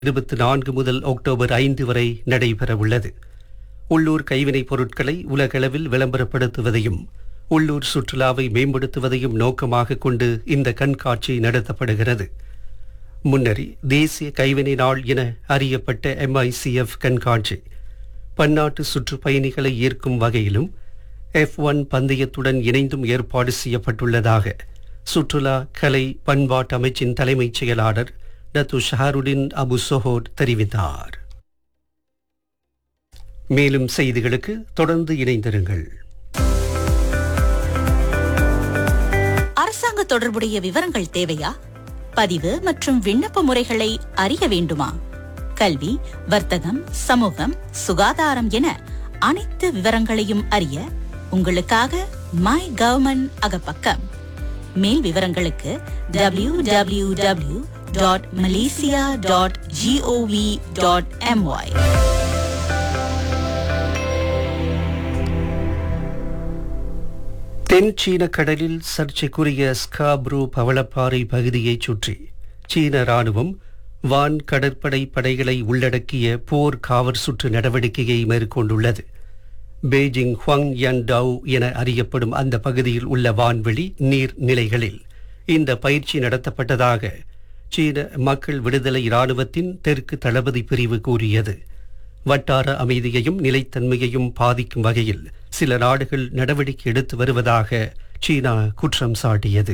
இருபத்தி நான்கு முதல் அக்டோபர் ஐந்து வரை நடைபெறவுள்ளது உள்ளூர் கைவினைப் பொருட்களை உலகளவில் விளம்பரப்படுத்துவதையும் உள்ளூர் சுற்றுலாவை மேம்படுத்துவதையும் நோக்கமாக கொண்டு இந்த கண்காட்சி நடத்தப்படுகிறது முன்னரே தேசிய கைவினை நாள் என அறியப்பட்ட எம்ஐசிஎஃப் கண்காட்சி பன்னாட்டு சுற்றுப்பயணிகளை ஈர்க்கும் வகையிலும் எஃப் ஒன் பந்தயத்துடன் இணைந்தும் ஏற்பாடு செய்யப்பட்டுள்ளதாக சுற்றுலா கலை பண்பாட்டு அமைச்சின் தலைமைச் செயலாளர் டத்து ஷஹருடின் அபு சொஹோர் தெரிவித்தார் மேலும் செய்திகளுக்கு தொடர்ந்து இணைந்திருங்கள் அரசாங்க தொடர்புடைய விவரங்கள் தேவையா பதிவு மற்றும் விண்ணப்ப முறைகளை அறிய வேண்டுமா கல்வி வர்த்தகம் சமூகம் சுகாதாரம் என அனைத்து விவரங்களையும் அறிய உங்களுக்காக மை கவர்மெண்ட் அகப்பக்கம் மேல் விவரங்களுக்கு W W W dot Malaysia dot G O V dot M Y தென் சீன கடலில் சர்ச்சைக்குரிய ஸ்காப்ரூ பவளப்பாறை பகுதியைச் சுற்றி சீன ராணுவம் வான் கடற்படை படைகளை உள்ளடக்கிய போர் காவற் சுற்று நடவடிக்கையை மேற்கொண்டுள்ளது பெய்ஜிங் ஹுவாங் யன் டவ் என அறியப்படும் அந்த பகுதியில் உள்ள வான்வெளி நீர் நிலைகளில் இந்த பயிற்சி நடத்தப்பட்டதாக சீன மக்கள் விடுதலை இராணுவத்தின் தெற்கு தளபதி பிரிவு கூறியது வட்டார அமைதியையும் நிலைத்தன்மையையும் பாதிக்கும் வகையில் சில நாடுகள் நடவடிக்கை எடுத்து வருவதாக சீனா குற்றம் சாட்டியது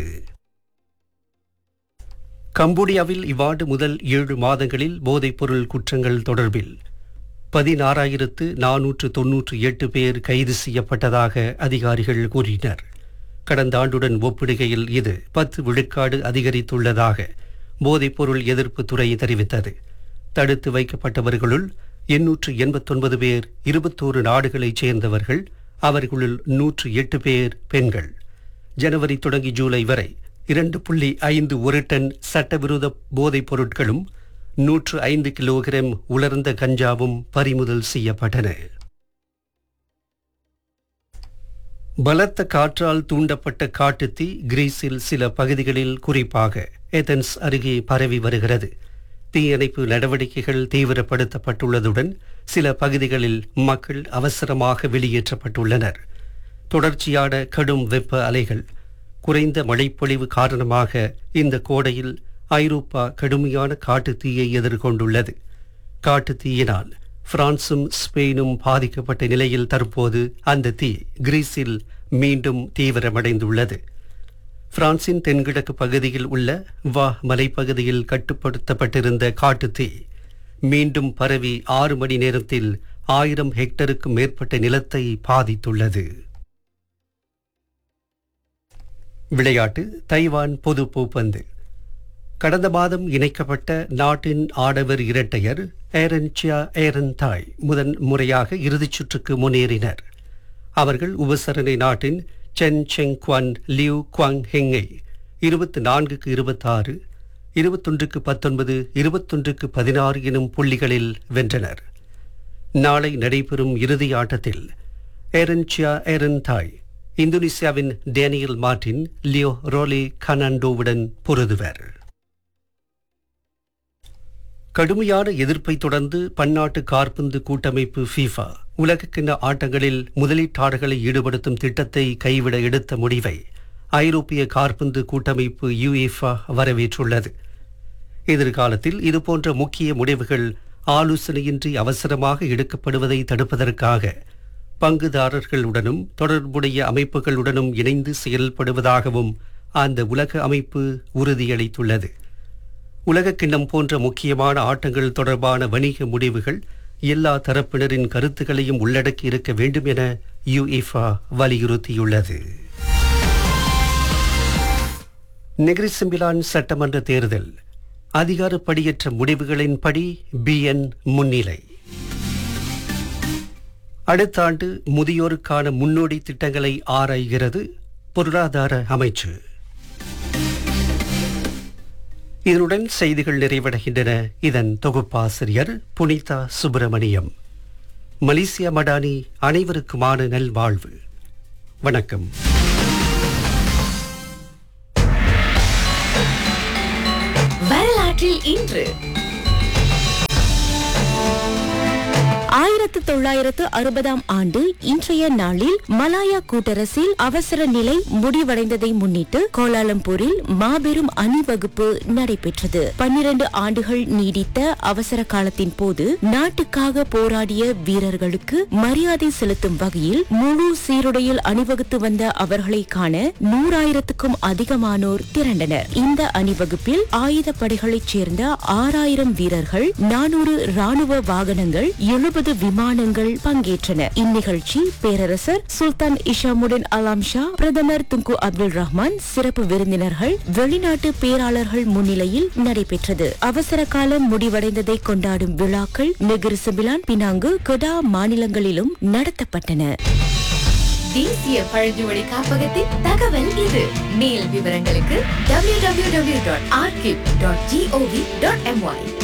கம்போடியாவில் இவ்வாண்டு முதல் ஏழு மாதங்களில் போதைப்பொருள் குற்றங்கள் தொடர்பில் பதினாறாயிரத்து நானூற்று தொன்னூற்று எட்டு பேர் கைது செய்யப்பட்டதாக அதிகாரிகள் கூறினர் கடந்த ஆண்டுடன் ஒப்பிடுகையில் இது பத்து விழுக்காடு அதிகரித்துள்ளதாக போதைப்பொருள் எதிர்ப்பு துறை தெரிவித்தது தடுத்து வைக்கப்பட்டவர்களுள் எண்ணூற்று எண்பத்தொன்பது பேர் இருபத்தோரு நாடுகளைச் சேர்ந்தவர்கள் அவர்களுள் நூற்று எட்டு பேர் பெண்கள் ஜனவரி தொடங்கி ஜூலை வரை இரண்டு புள்ளி ஐந்து ஒரு டன் சட்டவிரோத போதைப் பொருட்களும் நூற்று ஐந்து கிலோகிராம் உலர்ந்த கஞ்சாவும் பறிமுதல் செய்யப்பட்டன பலத்த காற்றால் தூண்டப்பட்ட காட்டுத்தீ கிரீஸில் சில பகுதிகளில் குறிப்பாக ஏதென்ஸ் அருகே பரவி வருகிறது தீயணைப்பு நடவடிக்கைகள் தீவிரப்படுத்தப்பட்டுள்ளதுடன் சில பகுதிகளில் மக்கள் அவசரமாக வெளியேற்றப்பட்டுள்ளனர் தொடர்ச்சியான கடும் வெப்ப அலைகள் குறைந்த மழைப்பொழிவு காரணமாக இந்த கோடையில் ஐரோப்பா கடுமையான காட்டுத்தீயை எதிர்கொண்டுள்ளது காட்டுத்தீயினால் பிரான்சும் ஸ்பெயினும் பாதிக்கப்பட்ட நிலையில் தற்போது அந்த தீ கிரீஸில் மீண்டும் தீவிரமடைந்துள்ளது பிரான்சின் தென்கிழக்கு பகுதியில் உள்ள வா மலைப்பகுதியில் கட்டுப்படுத்தப்பட்டிருந்த காட்டுத்தீ மீண்டும் பரவி ஆறு மணி நேரத்தில் ஆயிரம் ஹெக்டருக்கும் மேற்பட்ட நிலத்தை பாதித்துள்ளது விளையாட்டு தைவான் பொது பூப்பந்து கடந்த மாதம் இணைக்கப்பட்ட நாட்டின் ஆடவர் இரட்டையர் ஏரன் சியா ஏரன் தாய் முதன் முறையாக இறுதிச் சுற்றுக்கு முன்னேறினர் அவர்கள் உபசரணை நாட்டின் Chen Cheng Kuan Liu Kuang ஹெங்கை இருபத்தி நான்குக்கு இருபத்தாறு இருபத்தொன்றுக்கு பத்தொன்பது இருபத்தொன்றுக்கு பதினாறு எனும் புள்ளிகளில் வென்றனர் நாளை நடைபெறும் இறுதி ஆட்டத்தில் ஏரன் சியா ஏரன் தாய் இந்தோனேசியாவின் டேனியல் மார்டின் லியோ ரோலே கனாண்டோவுடன் பொருதுவர் கடுமையான எதிர்ப்பை தொடர்ந்து பன்னாட்டு காற்பந்து கூட்டமைப்பு ஃபீஃபா உலகக்கிண்ண ஆட்டங்களில் முதலீட்டாளர்களை ஈடுபடுத்தும் திட்டத்தை கைவிட எடுத்த முடிவை ஐரோப்பிய காற்பந்து கூட்டமைப்பு யுஎஃபா வரவேற்றுள்ளது எதிர்காலத்தில் இதுபோன்ற முக்கிய முடிவுகள் ஆலோசனையின்றி அவசரமாக எடுக்கப்படுவதை தடுப்பதற்காக பங்குதாரர்களுடனும் தொடர்புடைய அமைப்புகளுடனும் இணைந்து செயல்படுவதாகவும் அந்த உலக அமைப்பு உறுதியளித்துள்ளது உலக கிண்ணம் போன்ற முக்கியமான ஆட்டங்கள் தொடர்பான வணிக முடிவுகள் எல்லா தரப்பினரின் கருத்துக்களையும் உள்ளடக்கி இருக்க வேண்டும் என யுஎஃபா வலியுறுத்தியுள்ளது நெகிரிசம்பிலான் சட்டமன்ற தேர்தல் அதிகாரப்படியற்ற முடிவுகளின்படி பிஎன் முன்னிலை அடுத்த ஆண்டு முதியோருக்கான முன்னோடி திட்டங்களை ஆராய்கிறது பொருளாதார அமைச்சு இதனுடன் செய்திகள் நிறைவடைகின்றன இதன் தொகுப்பாசிரியர் புனிதா சுப்பிரமணியம் மலேசியா மடானி அனைவருக்குமான நல்வாழ்வு வணக்கம் வரலாற்றில் இன்று ஆயிரத்து தொள்ளாயிரத்து அறுபதாம் ஆண்டு இன்றைய நாளில் மலாயா கூட்டரசில் அவசர நிலை முடிவடைந்ததை முன்னிட்டு கோலாலம்பூரில் மாபெரும் அணிவகுப்பு நடைபெற்றது பன்னிரண்டு ஆண்டுகள் நீடித்த அவசர காலத்தின் போது நாட்டுக்காக போராடிய வீரர்களுக்கு மரியாதை செலுத்தும் வகையில் முழு சீருடையில் அணிவகுத்து வந்த அவர்களை காண நூறாயிரத்துக்கும் அதிகமானோர் திரண்டனர் இந்த அணிவகுப்பில் ஆயுத படைகளைச் சேர்ந்த ஆறாயிரம் வீரர்கள் நானூறு ராணுவ வாகனங்கள் எழுபது விமானங்கள் பங்கேற்றன இந்நிகழ்ச்சி பேரரசர் சுல்தான் இஷாமுடன் அலாம் ஷா பிரதமர் துங்கு அப்துல் ரஹ்மான் சிறப்பு விருந்தினர்கள் வெளிநாட்டு பேராளர்கள் முன்னிலையில் நடைபெற்றது அவசர காலம் முடிவடைந்ததை கொண்டாடும் விழாக்கள் நெகிர் சிபிலான் பினாங்கு கெடா மாநிலங்களிலும் நடத்தப்பட்டன தேசிய பழங்குடி காப்பகத்தின் தகவல் இது மேல் விவரங்களுக்கு www.archive.gov.my